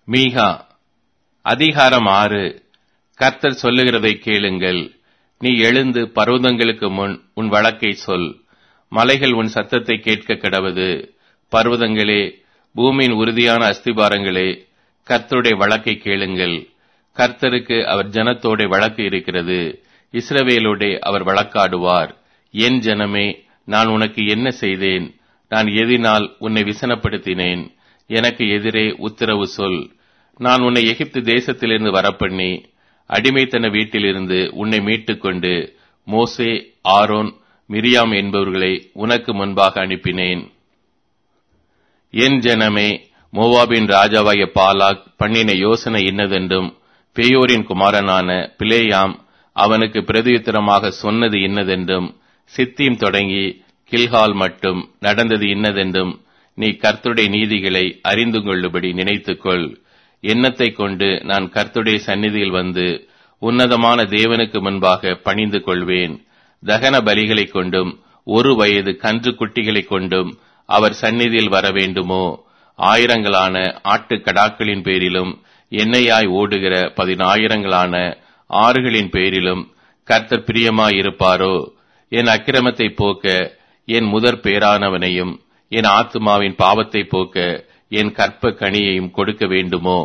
மீகா அதிகாரம் ஆறு கர்த்தர் சொல்லுகிறதை கேளுங்கள் நீ எழுந்து பர்வதங்களுக்கு முன் உன் வழக்கை சொல் மலைகள் உன் சத்தத்தை கேட்க கிடவது பர்வதங்களே பூமியின் உறுதியான அஸ்திபாரங்களே கர்த்தருடைய வழக்கை கேளுங்கள் கர்த்தருக்கு அவர் ஜனத்தோட வழக்கு இருக்கிறது இஸ்ரவேலோடே அவர் வழக்காடுவார் என் ஜனமே நான் உனக்கு என்ன செய்தேன் நான் எதினால் உன்னை விசனப்படுத்தினேன் எனக்கு எதிரே உத்தரவு சொல் நான் உன்னை எகிப்து தேசத்திலிருந்து வரப்பண்ணி அடிமைத்தன வீட்டிலிருந்து உன்னை மீட்டுக்கொண்டு மோசே ஆரோன் மிரியாம் என்பவர்களை உனக்கு முன்பாக அனுப்பினேன் என் ஜனமே மோவாபின் ராஜாவாகிய பாலாக் பண்ணின யோசனை இன்னதென்றும் பேயோரின் குமாரனான பிளேயாம் அவனுக்கு பிரதியுத்தரமாக சொன்னது இன்னதென்றும் சித்தீம் தொடங்கி கில்ஹால் மட்டும் நடந்தது இன்னதென்றும் நீ கர்த்துடைய நீதிகளை அறிந்து கொள்ளுபடி நினைத்துக்கொள் எண்ணத்தை கொண்டு நான் கர்த்துடைய சந்நிதியில் வந்து உன்னதமான தேவனுக்கு முன்பாக பணிந்து கொள்வேன் தகன பலிகளைக் கொண்டும் ஒரு வயது கன்று குட்டிகளைக் கொண்டும் அவர் சந்நிதியில் வர வேண்டுமோ ஆயிரங்களான ஆட்டுக்கடாக்களின் பேரிலும் எண்ணெயாய் ஓடுகிற பதினாயிரங்களான ஆறுகளின் பேரிலும் கர்த்தர் பிரியமாயிருப்பாரோ என் அக்கிரமத்தை போக்க என் முதற் பேரானவனையும் என் ஆத்துமாவின் பாவத்தை போக்க என் கற்ப கனியையும் கொடுக்க வேண்டுமோ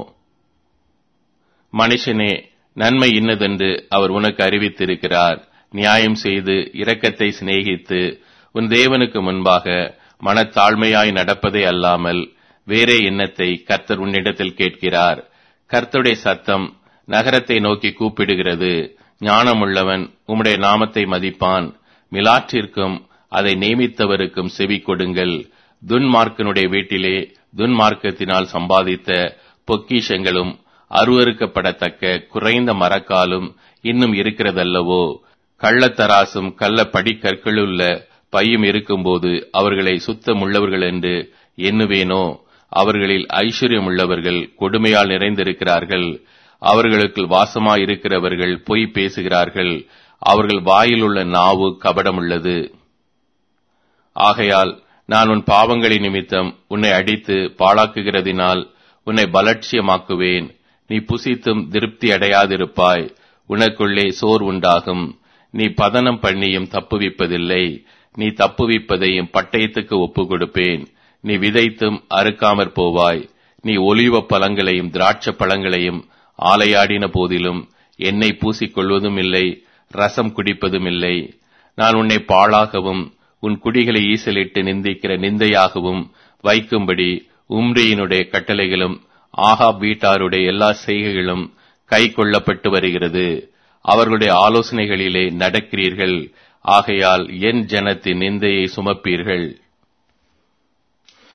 மனுஷனே நன்மை இன்னதென்று அவர் உனக்கு அறிவித்திருக்கிறார் நியாயம் செய்து இரக்கத்தை சிநேகித்து உன் தேவனுக்கு முன்பாக மனத்தாழ்மையாய் நடப்பதே அல்லாமல் வேறே எண்ணத்தை கர்த்தர் உன்னிடத்தில் கேட்கிறார் கர்த்தருடைய சத்தம் நகரத்தை நோக்கி கூப்பிடுகிறது ஞானமுள்ளவன் உம்முடைய நாமத்தை மதிப்பான் மிலாற்றிற்கும் அதை நியமித்தவருக்கும் செவி கொடுங்கள் துன்மார்க்கனுடைய வீட்டிலே துன்மார்க்கத்தினால் சம்பாதித்த பொக்கிஷங்களும் அருவறுக்கப்படத்தக்க குறைந்த மரக்காலும் இன்னும் இருக்கிறதல்லவோ கள்ளத்தராசும் கள்ள படிக்கற்களுள்ள பையும் இருக்கும்போது அவர்களை சுத்தமுள்ளவர்கள் என்று எண்ணுவேனோ அவர்களில் ஐஸ்வர்யம் உள்ளவர்கள் கொடுமையால் நிறைந்திருக்கிறார்கள் அவர்களுக்கு வாசமாயிருக்கிறவர்கள் பொய் பேசுகிறார்கள் அவர்கள் வாயிலுள்ள நாவு கபடமுள்ளது ஆகையால் நான் உன் பாவங்களின் நிமித்தம் உன்னை அடித்து பாழாக்குகிறதினால் உன்னை பலட்சியமாக்குவேன் நீ புசித்தும் திருப்தி அடையாதிருப்பாய் உனக்குள்ளே சோர் உண்டாகும் நீ பதனம் பண்ணியும் தப்புவிப்பதில்லை நீ தப்புவிப்பதையும் பட்டயத்துக்கு ஒப்பு கொடுப்பேன் நீ விதைத்தும் அறுக்காமற் போவாய் நீ ஒலிவ பழங்களையும் திராட்ச பழங்களையும் ஆலையாடின போதிலும் எண்ணெய் பூசிக்கொள்வதும் இல்லை ரசம் குடிப்பதும் இல்லை நான் உன்னை பாழாகவும் உன் குடிகளை ஈசலிட்டு நிந்திக்கிற நிந்தையாகவும் வைக்கும்படி உம்ரியினுடைய கட்டளைகளும் ஆகாப் வீட்டாருடைய எல்லா செய்கைகளும் கை கொள்ளப்பட்டு வருகிறது அவர்களுடைய ஆலோசனைகளிலே நடக்கிறீர்கள் ஆகையால் என் ஜனத்தின் நிந்தையை சுமப்பீர்கள்